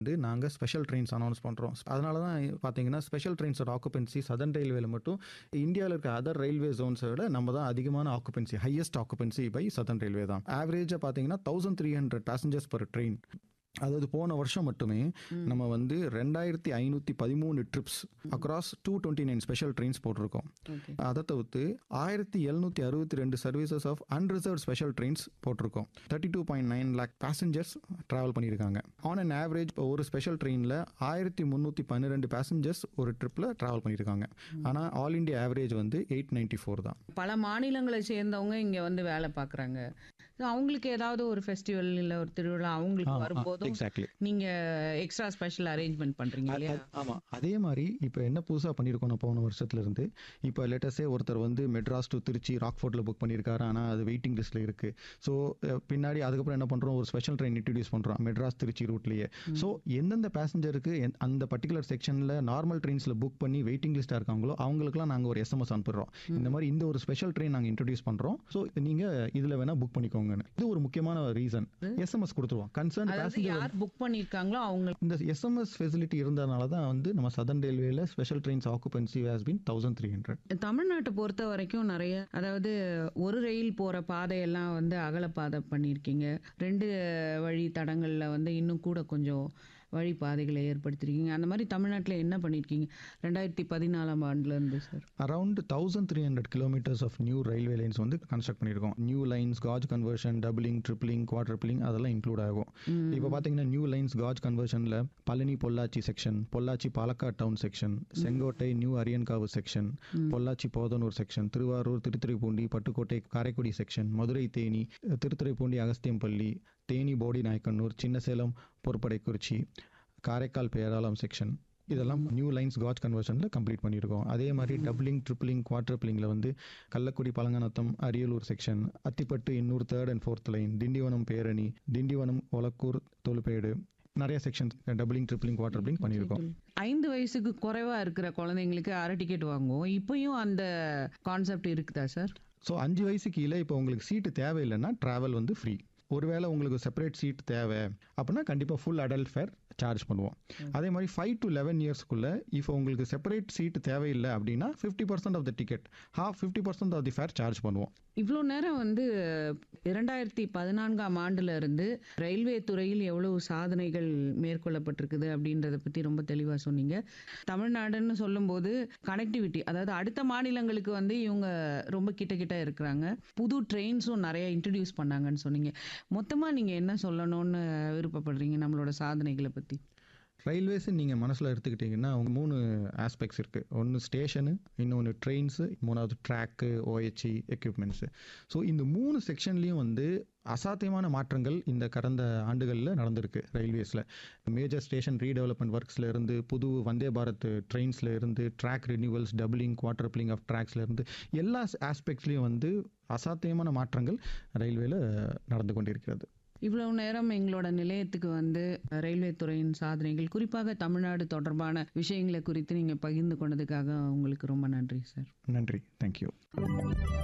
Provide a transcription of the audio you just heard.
வந்து நாங்கள் special trains announce பண்ணுறோம் அதனால தான் பார்த்தீங்கன்னா ஸ்பெஷல் ட்ரெயின்ஸோட ஆக்குபென்சி சதர்ன் ரயில்வேல மட்டும் இந்தியாவில் இருக்க அதர் ரயில்வே ஜோன்ஸை விட நம்ம தான் அதிகமான occupancy highest occupancy by southern railway தான் ஆவரேஜாக பார்த்தீங்கன்னா thousand three hundred passengers per train அதாவது போன வருஷம் மட்டுமே நம்ம வந்து ரெண்டாயிரத்தி ஐநூற்றி பதிமூணு trips across two twenty nine special trains போட்டிருக்கோம் ஓகே அதை தவிர்த்து ஆயிரத்தி எழுநூற்றி அறுபத்தி ரெண்டு services of unreserved special trains போட்டிருக்கோம் thirty two point nine lakh passengers travel பண்ணியிருக்காங்க ஆன் அன் ஆவரேஜ் இப்போ ஒரு ஸ்பெஷல் ட்ரெயினில் ஆயிரத்தி முந்நூற்றி பன்னிரெண்டு பேசஞ்சர்ஸ் ஒரு ட்ரிப்பில் ட்ராவல் பண்ணியிருக்காங்க ஆனால் ஆல் இண்டியா ஆவரேஜ் வந்து எயிட் நைன்ட்டி ஃபோர் தான் பல மாநிலங்களை சேர்ந்தவங்க இங்க வந்து வேலை பார்க்குறாங்க அவங்களுக்கு ஏதாவது ஒரு ஃபெஸ்டிவல் இல்ல ஒரு திருவிழா அவங்களுக்கு வரும்போதும் எக்ஸாக்ட்லி நீங்க எக்ஸ்ட்ரா ஸ்பெஷல் அரேஞ்ச்மெண்ட் பண்றீங்க இல்லையா ஆமாம் அதே மாதிரி இப்போ என்ன புதுசாக பண்ணியிருக்கோம் நான் போன வருஷத்துல இருந்து இப்போ லேட்டஸ்டே ஒருத்தர் வந்து மெட்ராஸ் டு திருச்சி ராக்ஃபோர்ட்டில் புக் பண்ணியிருக்காரு ஆனால் அது வெயிட்டிங் லிஸ்ட்டில் இருக்குது ஸோ பின்னாடி அதுக்கப்புறம் என்ன பண்ணுறோம் ஒரு ஸ்பெஷல் ட்ரெயின் இன்ட்ரடியூஸ் பண்ணுறோம் மெட்ராஸ் திருச்சி ரூட்லேயே ஸோ எந்தெந்த பேசஞ்சருக்கு அந்த பர்டிகுலர் செக்ஷனில் நார்மல் ட்ரெயின்ஸில் புக் பண்ணி வெயிட்டிங் லிஸ்ட்டாக இருக்காங்களோ அவங்களுக்குலாம் நாங்கள் ஒரு எஸ்எம்எஸ் அனுப்புகிறோம் இந்த மாதிரி இந்த ஒரு ஸ்பெஷல் ட்ரெயின் நாங்கள் இன்ட்ரடியூஸ் பண்ணுறோம் ஸோ நீங்கள் இதில் வேணால் புக் பண்ணிக்கோங்கன்னு இது ஒரு முக்கியமான ரீசன் எஸ்எம்எஸ் கொடுத்துருவோம் கன்சர்ன் அதாவது பேசஞ்சர் யார் புக் பண்ணிருக்காங்களோ அவங்க இந்த எஸ்எம்எஸ் ஃபெசிலிட்டி இருந்ததுனால தான் வந்து நம்ம சதன் ரயில்வேல special trains occupancy has been thousand three hundred தமிழ்நாட்டை பொறுத்த வரைக்கும் நிறைய அதாவது ஒரு ரயில் போற பாதையெல்லாம் வந்து அகலப்பாதை பண்ணியிருக்கீங்க ரெண்டு வழி தடங்கள்ல வந்து இன்னும் கூட கொஞ்சம் வழி பாதைகளை ஏற்படுத்திருக்கீங்க அந்த மாதிரி தமிழ்நாட்டில் என்ன பண்ணியிருக்கீங்க ரெண்டாயிரத்தி பதினாலாம் ஆண்டுல இருந்து sir around thousand three hundred kilometres of new railway lines வந்து கன்ஸ்ட்ரக்ட் பண்ணியிருக்கோம் new lines gauge conversion doubling tripling quadrupling அதெல்லாம் இன்க்ளூட் ஆகும் இப்போ பார்த்தீங்கன்னா நியூ லைன்ஸ் காஜ் கன்வர்ஷனில் Palani Pollachi section Pollachi Palakkad town section Sengottai new Aryankavu section Pollachi Podanur section Tiruvarur Thiruthuraipoondi Pattukottai Karaikudi section Madurai Theni Thiruthuraipoondi Agasthiyampalli Theni Bodinayakanur Chinnasalem பொறுப்படைக்குறிச்சி காரைக்கால் பேராளம் செக்ஷன் இதெல்லாம் new lines gauge கன்வர்ஷனில் கம்ப்ளீட் பண்ணியிருக்கோம் அதே மாதிரி டபுளிங் ட்ரிப்ளிங் குவாட்ரிப்ளிங்கில் வந்து Kallakudi Palanganatham Ariyalur section Attipattu Ennore third and fourth line Tindivanam Perani Tindivanam Olakkur Tholuppedu நிறைய செக்ஷன்ஸ் டபுளிங் ட்ரிப்ளிங் குவாட்ரிப்ளிங் பண்ணியிருக்கோம் ஐந்து வயசுக்கு குறைவா இருக்கிற குழந்தைங்களுக்கு அரை டிக்கெட் வாங்குவோம் இப்பயும் அந்த கான்செப்ட் இருக்குதா சார் ஸோ அஞ்சு வயசு கீழே இப்போ உங்களுக்கு சீட்டு தேவையில்லைன்னா ட்ராவல் வந்து ஃப்ரீ ஒருவேளை உங்களுக்கு செப்பரேட் சீட் தேவை அப்படின்னா கண்டிப்பாக ஃபுல் அடல்ட் ஃபேர் சார்ஜ் பண்ணுவோம் அதே மாதிரி ஃபைவ் டு லெவன் இயர்ஸ்க்குள்ளே இப்போ உங்களுக்கு செப்பரேட் சீட் தேவையில்லை அப்படின்னா fifty percent of the ticket half fifty percent of the fare charge பண்ணுவோம் இவ்வளோ நேரம் வந்து இரண்டாயிரத்தி பதினான்காம் ஆண்டுல இருந்து ரயில்வே துறையில் எவ்வளவு சாதனைகள் மேற்கொள்ளப்பட்டிருக்குது அப்படின்றத பத்தி ரொம்ப தெளிவா சொன்னீங்க தமிழ்நாடுன்னு சொல்லும்போது கனெக்டிவிட்டி அதாவது அடுத்த மாநிலங்களுக்கு வந்து இவங்க ரொம்ப கிட்ட கிட்ட இருக்கிறாங்க புது ட்ரெயின்ஸும் நிறைய இன்ட்ரடியூஸ் பண்ணாங்கன்னு சொன்னீங்க மொத்தமா நீங்க என்ன சொல்லணும்னு விருப்பப்படுறீங்க நம்மளோட சாதனைகளை பத்தி ரயில்வேஸ் நீங்கள் மனசில் எடுத்துக்கிட்டிங்கன்னா அவங்க மூணு ஆஸ்பெக்ட்ஸ் இருக்குது ஒன்று ஸ்டேஷனு இன்னொன்று ட்ரெயின்ஸு மூணாவது ட்ராக்கு ஓஹெச்இ எக்யூப்மெண்ட்ஸு ஸோ இந்த மூணு செக்ஷன்லேயும் வந்து அசாத்தியமான மாற்றங்கள் இந்த கடந்த ஆண்டுகளில் நடந்திருக்கு ரயில்வேஸில் மேஜர் ஸ்டேஷன் ரீடெவலப்மெண்ட் ஒர்க்ஸில் இருந்து புது வந்தே பாரத் ட்ரெயின்ஸில் இருந்து track renewals doubling quadrupling of ட்ராக்ஸ்ல இருந்து எல்லா ஆஸ்பெக்ட்ஸ்லேயும் வந்து அசாத்தியமான மாற்றங்கள் ரயில்வேல நடந்து கொண்டிருக்கிறது இவ்வளவு நேரம் எங்களோட நிலையத்துக்கு வந்து ரயில்வே துறையின் சாதனைகள் குறிப்பாக தமிழ்நாடு தொடர்பான விஷயங்களை குறித்து நீங்க பகிர்ந்து கொண்டதுக்காக உங்களுக்கு ரொம்ப நன்றி சார் நன்றி தேங்க்யூ